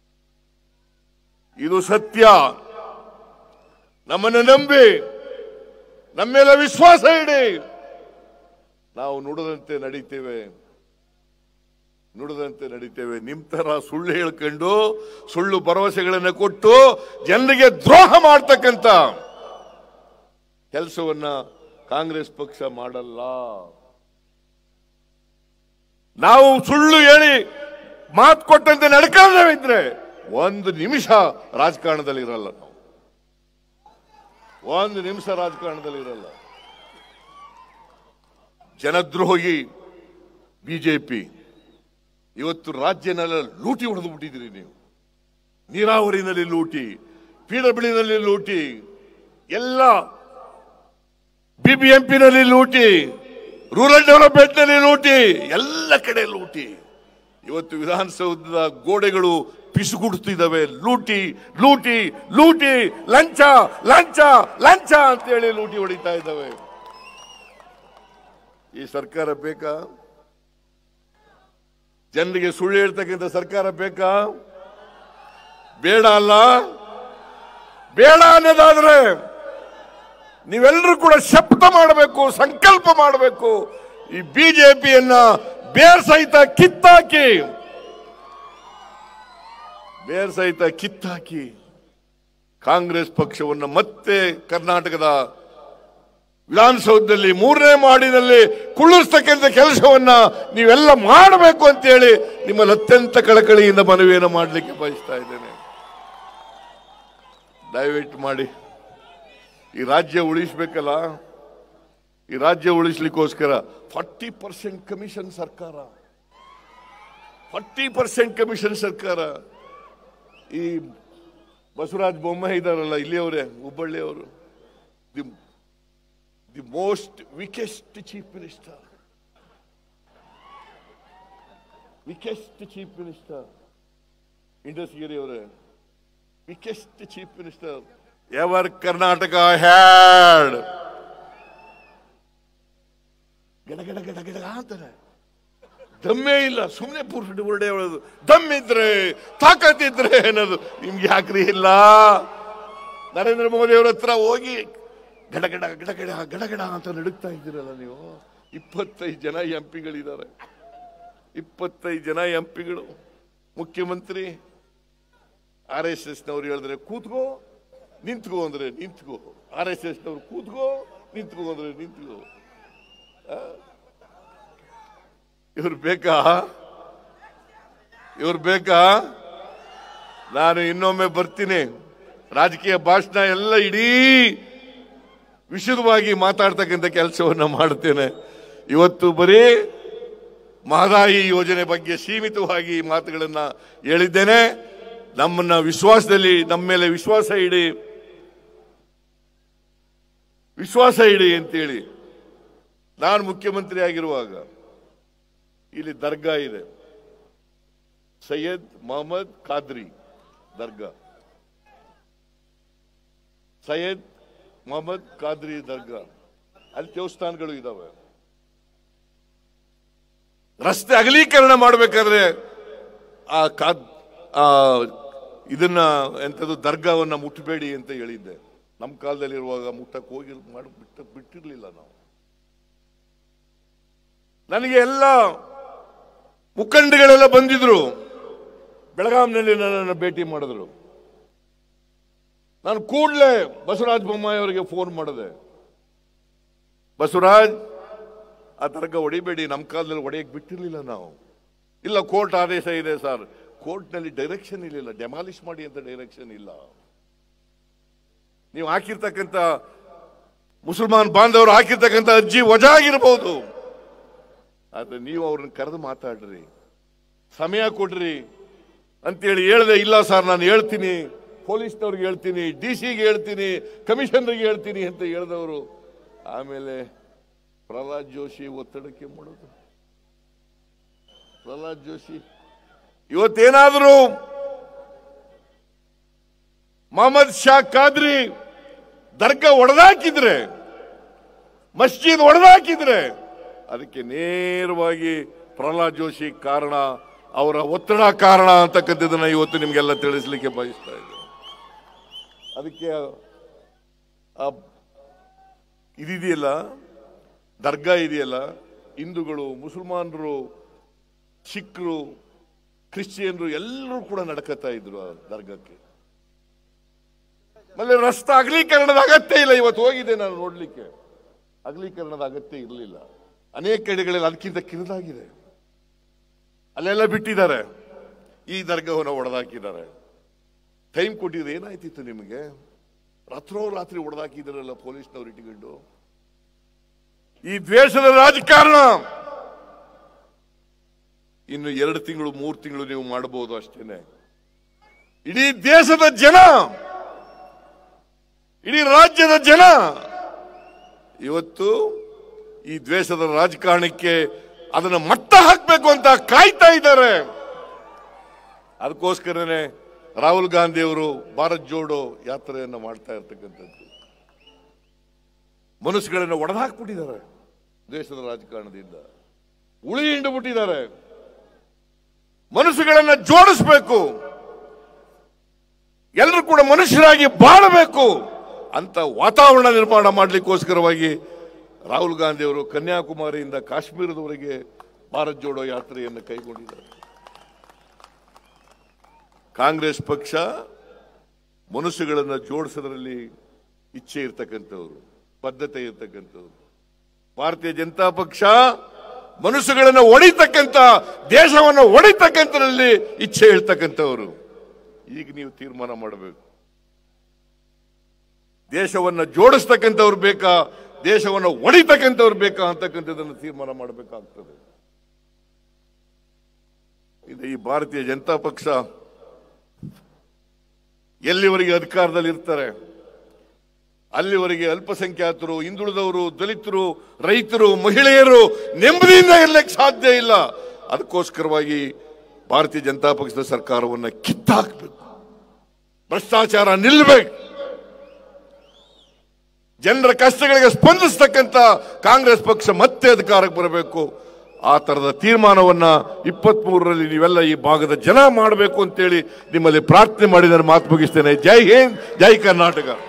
ಇದು ಸತ್ಯ ನಮ್ಮನ್ನು ನಂಬಿ ನಮ್ಮೆಲ್ಲ ವಿಶ್ವಾಸ ಇಡಿ ನಾವು ನುಡಿದಂತೆ ನಡೀತೇವೆ ನುಡಿದಂತೆ ನಡೀತೇವೆ ನಿಮ್ ತರ ಸುಳ್ಳು ಹೇಳ್ಕೊಂಡು ಸುಳ್ಳು ಭರವಸೆಗಳನ್ನು ಕೊಟ್ಟು ಜನರಿಗೆ ದ್ರೋಹ ಮಾಡ್ತಕ್ಕಂಥ ಕೆಲಸವನ್ನ ಕಾಂಗ್ರೆಸ್ ಪಕ್ಷ ಮಾಡಲ್ಲ ನಾವು ಸುಳ್ಳು ಹೇಳಿ ಮಾತು ಕೊಟ್ಟಂತೆ ನಡ್ಕೊಂಡೇವಿದ್ರೆ ಒಂದು ನಿಮಿಷ ರಾಜಕಾರಣದಲ್ಲಿ ಇರಲ್ಲ ನಾವು ಒಂದು ನಿಮಿಷ ರಾಜಕಾರಣದಲ್ಲಿ ಇರಲ್ಲ ಜನದ್ರೋಹಿ ಬಿಜೆಪಿ ಇವತ್ತು ರಾಜ್ಯನೆಲ್ಲ ಲೂಟಿ ಹೊಡೆದು ಬಿಟ್ಟಿದ್ದೀರಿ ನೀವು ನೀರಾವರಿನಲ್ಲಿ ಲೂಟಿ ಪಿಡಬ್ಲ್ಯೂನಲ್ಲಿ ಲೂಟಿ ಎಲ್ಲ ಬಿಬಿಎಂಪಿನಲ್ಲಿ ಲೂಟಿ ರೂರಲ್ ಡೆವಲಪ್ಮೆಂಟ್ನಲ್ಲಿ ಲೂಟಿ ಎಲ್ಲ ಕಡೆ ಲೂಟಿ ಇವತ್ತು ವಿಧಾನಸೌಧದ ಗೋಡೆಗಳು ಪಿಸುಗುಡುತ್ತಿದ್ದಾವೆ ಲೂಟಿ ಲೂಟಿ ಲೂಟಿ ಲಂಚ ಲಂಚ ಲಂಚ ಅಂತೇಳಿ ಲೂಟಿ ಹೊಡಿತಾ ಇದ್ದಾವೆ ಈ ಸರ್ಕಾರ ಬೇಕಾ ಜನರಿಗೆ ಸುಳ್ಳು ಹೇಳ್ತಕ್ಕಂಥ ಸರ್ಕಾರ ಬೇಕಾ ಬೇಡ ಅಲ್ಲ ಬೇಡ ಅನ್ನೋದಾದ್ರೆ ನೀವೆಲ್ಲರೂ ಕೂಡ ಶಪಥ ಮಾಡಬೇಕು ಸಂಕಲ್ಪ ಮಾಡಬೇಕು ಈ ಬಿಜೆಪಿಯನ್ನ ಬೇರ್ ಸಹಿತ ಕಿತ್ತಾಕಿ ಬೇರ್ ಸಹಿತ ಕಿತ್ತಾಕಿ ಕಾಂಗ್ರೆಸ್ ಪಕ್ಷವನ್ನು ಮತ್ತೆ ಕರ್ನಾಟಕದ ವಿಧಾನಸೌಧದಲ್ಲಿ ಮೂರನೇ ಮಾಡಿನಲ್ಲಿ ಕುಳ್ಳಿಸ್ತಕ್ಕಂಥ ಕೆಲಸವನ್ನ ನೀವೆಲ್ಲ ಮಾಡಬೇಕು ಅಂತೇಳಿ ನಿಮ್ಮಲ್ಲಿ ಅತ್ಯಂತ ಕಳಕಳಿಯಿಂದ ಮನವಿಯನ್ನು ಮಾಡಲಿಕ್ಕೆ ಬಯಸ್ತಾ ಇದ್ದೇನೆ ದಯವಿಟ್ಟು ಮಾಡಿ ಈ ರಾಜ್ಯ ಉಳಿಸ್ಬೇಕಲ್ಲ ಈ ರಾಜ್ಯ ಉಳಿಸ್ಲಿಕ್ಕೋಸ್ಕರ ಫಾರ್ಟಿ ಪರ್ಸೆಂಟ್ ಕಮಿಷನ್ ಸರ್ಕಾರ ಫಾರ್ಟಿ ಪರ್ಸೆಂಟ್ ಕಮಿಷನ್ ಸರ್ಕಾರ ಈ ಬಸವರಾಜ ಬೊಮ್ಮಾಯಿ ಇದಾರಲ್ಲ ಇಲ್ಲಿಯವರೇ ಹುಬ್ಬಳ್ಳಿಯವರು the the most weakest chief minister weakest chief minister ಇಂಡಸ್ಗಿರಿ ಅವರೇ weakest chief minister ever Karnataka had ಗಡ ಗಡ ಗಡ ಗಡ ಅಂತಾರೆ ದಮ್ಮೇ ಇಲ್ಲ ಸುಮ್ಮನೆ ಪುರುಷ ಒಳ್ಳೆ ಹೇಳೋದು ದಮ್ ಇದ್ರೆ ತಾಕತ್ತಿದ್ರೆ ಅನ್ನೋದು ನಿಮ್ಗೆ ಯಾಕ್ರಿ ಇಲ್ಲ ನರೇಂದ್ರ ಮೋದಿ ಅವ್ರ ಹತ್ರ ಹೋಗಿ ಗಡಗಡ ಗಡಗಡ ಗಡಗಡ ಅಂತ ನಡುಗ್ತಾ ಇದ್ದೀರಲ್ಲ ನೀವು ಇಪ್ಪತ್ತೈದು ಜನ ಎಂ ಪಿಗಳಿದ್ದಾರೆ ಇಪ್ಪತ್ತೈದು ಜನ ಎಂ ಪಿಗಳು ಮುಖ್ಯಮಂತ್ರಿ ಆರ್ ಎಸ್ ಎಸ್ ನವ್ರು ಹೇಳಿದ್ರೆ ಕೂತ್ಕೋ ನಿಂತ್ಕೋ ಅಂದ್ರೆ ನಿಂತ್ಕೋ ಆರ್ ಎಸ್ ಎಸ್ ನವ್ರು ಕೂತ್ಕೋ ನಿಂತ್ಕೋ ಅಂದ್ರೆ ನಿಂತ್ಕೋ ಇವ್ರು ಬೇಕಾ ಇವ್ರು ಬೇಕಾ ನಾನು ಇನ್ನೊಮ್ಮೆ ಬರ್ತೀನಿ ರಾಜಕೀಯ ಭಾಷಣ ಎಲ್ಲ ಇಡೀ ವಿಶದವಾಗಿ ಮಾತಾಡ್ತಕ್ಕಂಥ ಕೆಲಸವನ್ನ ಮಾಡ್ತೇನೆ ಇವತ್ತು ಬರೀ ಮಹದಾಯಿ ಯೋಜನೆ ಬಗ್ಗೆ ಸೀಮಿತವಾಗಿ ಈ ಮಾತುಗಳನ್ನ ಹೇಳಿದ್ದೇನೆ ನಮ್ಮನ್ನ ವಿಶ್ವಾಸದಲ್ಲಿ ನಮ್ಮ ಮೇಲೆ ವಿಶ್ವಾಸ ಇಡಿ ವಿಶ್ವಾಸ ಇಡಿ ಅಂತೇಳಿ ನಾನು ಮುಖ್ಯಮಂತ್ರಿ ಆಗಿರುವಾಗ ಇಲ್ಲಿ ದರ್ಗಾ ಇದೆ ಸೈಯದ್ ಮೊಹಮ್ಮದ್ ಖಾದ್ರಿ ದರ್ಗಾ ಸೈಯದ್ ಮೊಹಮ್ಮದ್ ಖಾದ್ರಿ ದರ್ಗಾ ಅಲ್ಲಿ ದೇವಸ್ಥಾನಗಳು ಇದಾವೆ ರಸ್ತೆ ಅಗಲೀಕರಣ ಮಾಡಬೇಕಾದ್ರೆ ಆ ಕಾದ್ ಆ ಇದನ್ನ ಎಂಥದ್ದು ದರ್ಗಾವನ್ನ ಮುಟ್ಟಬೇಡಿ ಅಂತ ಹೇಳಿದ್ದೆ ನಮ್ಮ ಕಾಲದಲ್ಲಿರುವಾಗ ಮುಟ್ಟಕ್ಕೆ ಹೋಗಿ ಮಾಡಿ ಬಿಟ್ಟ ಬಿಟ್ಟಿರ್ಲಿಲ್ಲ ನಾವು ನನಗೆ ಎಲ್ಲ ಮುಖಂಡಗಳೆಲ್ಲ ಬಂದಿದ್ರು ಬೆಳಗಾಂನಲ್ಲಿ ನನ್ನನ್ನು ಭೇಟಿ ಮಾಡಿದ್ರು ನಾನು ಕೂಡಲೇ ಬಸವರಾಜ ಬೊಮ್ಮಾಯಿ ಅವರಿಗೆ ಫೋನ್ ಮಾಡಿದೆ ಬಸವರಾಜ್ ಆ ತರ್ಕ ಹೊಡಿಬೇಡಿ ನಮ್ಮ ಕಾಲದಲ್ಲಿ ಹೊಡೆಯಕ್ಕೆ ಬಿಟ್ಟಿರ್ಲಿಲ್ಲ ನಾವು ಇಲ್ಲ ಕೋರ್ಟ್ ಆದೇಶ ಇದೆ ಸರ್ ಕೋರ್ಟ್ನಲ್ಲಿ ಡೈರೆಕ್ಷನ್ ಇರಲಿಲ್ಲ ಡೆಮಾಲಿಷ್ ಮಾಡಿ ಅಂತ ಡೈರೆಕ್ಷನ್ ಇಲ್ಲ ನೀವು ಹಾಕಿರ್ತಕ್ಕಂಥ ಮುಸಲ್ಮಾನ್ ಬಾಂಧವರು ಹಾಕಿರ್ತಕ್ಕಂಥ ಅರ್ಜಿ ವಜಾ ಆಗಿರಬಹುದು ಆದ್ರೆ ನೀವು ಅವ್ರನ್ನ ಕರೆದು ಮಾತಾಡ್ರಿ ಸಮಯ ಕೊಡ್ರಿ ಅಂತೇಳಿ ಹೇಳ್ದೆ ಇಲ್ಲ ಸರ್ ನಾನು ಹೇಳ್ತೀನಿ ಪೊಲೀಸ್ನವ್ರಿಗೆ ಹೇಳ್ತೀನಿ ಡಿ ಸಿಗೆ ಹೇಳ್ತೀನಿ ಕಮಿಷನರ್ಗೆ ಹೇಳ್ತೀನಿ ಅಂತ ಹೇಳಿದವರು ಆಮೇಲೆ ಪ್ರಹ್ಲಾದ್ ಜೋಶಿ ಒತ್ತಡಕ್ಕೆ ಮಾಡೋದು ಪ್ರಹ್ಲಾದ್ ಜೋಶಿ ಇವತ್ತೇನಾದರೂ ಮೊಹಮ್ಮದ್ ಶಾ ಖಾದ್ರಿ ದರ್ಗಾ ಒಡೆದಾಕಿದ್ರೆ ಮಸ್ಜಿದ್ ಒಡೆದಾಕಿದ್ರೆ ಅದಕ್ಕೆ ನೇರವಾಗಿ ಪ್ರಹ್ಲಾದ್ ಜೋಶಿ ಕಾರಣ ಅವರ ಒತ್ತಡ ಕಾರಣ ಅಂತಕ್ಕಂಥದ್ದನ್ನ ಇವತ್ತು ನಿಮಗೆಲ್ಲ ತಿಳಿಸ್ಲಿಕ್ಕೆ ಬಯಸ್ತಾ ಇದ್ದೇನೆ ಅದಕ್ಕೆ ಆ ಇದಿದೆಯಲ್ಲ ದರ್ಗಾ ಇದೆಯಲ್ಲ ಹಿಂದೂಗಳು ಮುಸಲ್ಮಾನರು ಸಿಖ್ರು ಕ್ರಿಶ್ಚಿಯನ್ರು ಎಲ್ಲರೂ ಕೂಡ ನಡ್ಕತಾ ಇದ್ರು ಆ ದರ್ಗಕ್ಕೆ ಆಮೇಲೆ ರಸ್ತೆ ಅಗಲೀಕರಣದ ಅಗತ್ಯ ಇಲ್ಲ ಇವತ್ತು ಹೋಗಿದೆ ನಾನು ನೋಡ್ಲಿಕ್ಕೆ ಅಗಲೀಕರಣದ ಅಗತ್ಯ ಇರಲಿಲ್ಲ ಅನೇಕ ಕಡೆಗಳಲ್ಲಿ ಅದಕ್ಕಿಂತ ಕಿರಿದಾಗಿದೆ ಅಲ್ಲೆಲ್ಲ ಬಿಟ್ಟಿದ್ದಾರೆ ಈ ದರ್ಗವನ್ನು ಒಡೆದಾಕಿದ್ದಾರೆ ಟೈಮ್ ಕೊಟ್ಟಿದ್ರೆ ಏನಾಯ್ತಿತ್ತು ನಿಮಗೆ ರಾತ್ರೋರಾತ್ರಿ ಒಡೆದಾಕಿದ್ರಲ್ಲ ಪೊಲೀಸ್ನವ್ರು ಇಟ್ಕೊಂಡು ಈ ದ್ವೇಷದ ರಾಜಕಾರಣ ಇನ್ನು ಎರಡು ತಿಂಗಳು ಮೂರು ತಿಂಗಳು ನೀವು ಮಾಡಬಹುದು ಅಷ್ಟೇನೆ ಇಡೀ ದೇಶದ ಜನ ಇಡೀ ರಾಜ್ಯದ ಜನ ಇವತ್ತು ಈ ದ್ವೇಷದ ರಾಜಕಾರಣಕ್ಕೆ ಅದನ್ನ ಮಟ್ಟ ಹಾಕಬೇಕು ಅಂತ ಕಾಯ್ತಾ ಇದ್ದಾರೆ ಅದಕ್ಕೋಸ್ಕರನೇ ರಾಹುಲ್ ಗಾಂಧಿ ಅವರು ಭಾರತ್ ಜೋಡೋ ಯಾತ್ರೆಯನ್ನು ಮಾಡ್ತಾ ಇರ್ತಕ್ಕಂಥದ್ದು ಮನಸ್ಸುಗಳನ್ನು ಒಡೆದಾಕ್ಬಿಟ್ಟಿದ್ದಾರೆ ದೇಶದ ರಾಜಕಾರಣದಿಂದ ಉಳಿ ಹಿಂಡು ಬಿಟ್ಟಿದ್ದಾರೆ ಮನಸ್ಸುಗಳನ್ನ ಜೋಡಿಸ್ಬೇಕು ಎಲ್ಲರೂ ಕೂಡ ಮನುಷ್ಯರಾಗಿ ಬಾಳಬೇಕು ಅಂತ ವಾತಾವರಣ ನಿರ್ಮಾಣ ಮಾಡಲಿಕ್ಕೋಸ್ಕರವಾಗಿ ರಾಹುಲ್ ಗಾಂಧಿ ಅವರು ಕನ್ಯಾಕುಮಾರಿಯಿಂದ ಕಾಶ್ಮೀರದವರೆಗೆ ಭಾರತ್ ಜೋಡೋ ಯಾತ್ರೆಯನ್ನು ಕೈಗೊಂಡಿದ್ದಾರೆ ಕಾಂಗ್ರೆಸ್ ಪಕ್ಷ ಮನಸ್ಸುಗಳನ್ನು ಜೋಡಿಸೋದ್ರಲ್ಲಿ ಇಚ್ಛೆ ಇರ್ತಕ್ಕಂಥವ್ರು ಬದ್ಧತೆ ಇರ್ತಕ್ಕಂಥವ್ರು ಭಾರತೀಯ ಜನತಾ ಪಕ್ಷ ಮನಸ್ಸುಗಳನ್ನು ಒಡಿತಕ್ಕಂಥ ದೇಶವನ್ನು ಒಡಿತಕ್ಕಂಥದ್ರಲ್ಲಿ ಇಚ್ಛೆ ಇರ್ತಕ್ಕಂಥವ್ರು ಈಗ ನೀವು ತೀರ್ಮಾನ ಮಾಡಬೇಕು ದೇಶವನ್ನ ಜೋಡಿಸ್ತಕ್ಕಂಥವ್ರು ಬೇಕಾ ದೇಶವನ್ನು ಒಡಿತಕ್ಕಂಥವ್ರು ಬೇಕಾ ಅಂತಕ್ಕಂಥದ್ದನ್ನು ತೀರ್ಮಾನ ಮಾಡಬೇಕಾಗ್ತದೆ ಇದು ಈ ಭಾರತೀಯ ಜನತಾ ಪಕ್ಷ ಎಲ್ಲಿವರೆಗೆ ಅಧಿಕಾರದಲ್ಲಿ ಇರ್ತಾರೆ ಅಲ್ಲಿವರೆಗೆ ಅಲ್ಪಸಂಖ್ಯಾತರು ಹಿಂದುಳಿದವರು ದಲಿತರು ರೈತರು ಮಹಿಳೆಯರು ನೆಮ್ಮದಿಯಿಂದ ಇರ್ಲಿಕ್ಕೆ ಸಾಧ್ಯ ಇಲ್ಲ ಅದಕ್ಕೋಸ್ಕರವಾಗಿ ಭಾರತೀಯ ಜನತಾ ಪಕ್ಷದ ಸರ್ಕಾರವನ್ನು ಕಿತ್ತಾಕ್ಬೇಕು ಭ್ರಷ್ಟಾಚಾರ ನಿಲ್ಲಬೇಕು ಜನರ ಕಷ್ಟಗಳಿಗೆ ಸ್ಪಂದಿಸ್ತಕ್ಕಂಥ ಕಾಂಗ್ರೆಸ್ ಪಕ್ಷ ಮತ್ತೆ ಅಧಿಕಾರಕ್ಕೆ ಬರಬೇಕು ಆ ತರದ ತೀರ್ಮಾನವನ್ನ ಇಪ್ಪತ್ತ್ ಮೂರರಲ್ಲಿ ನೀವೆಲ್ಲ ಈ ಭಾಗದ ಜನ ಮಾಡಬೇಕು ಅಂತೇಳಿ ನಿಮ್ಮಲ್ಲಿ ಪ್ರಾರ್ಥನೆ ಮಾಡಿ ನಾನು ಮಾತು ಮುಗಿಸ್ತೇನೆ ಜೈ ಹಿಂದ್ ಜೈ ಕರ್ನಾಟಕ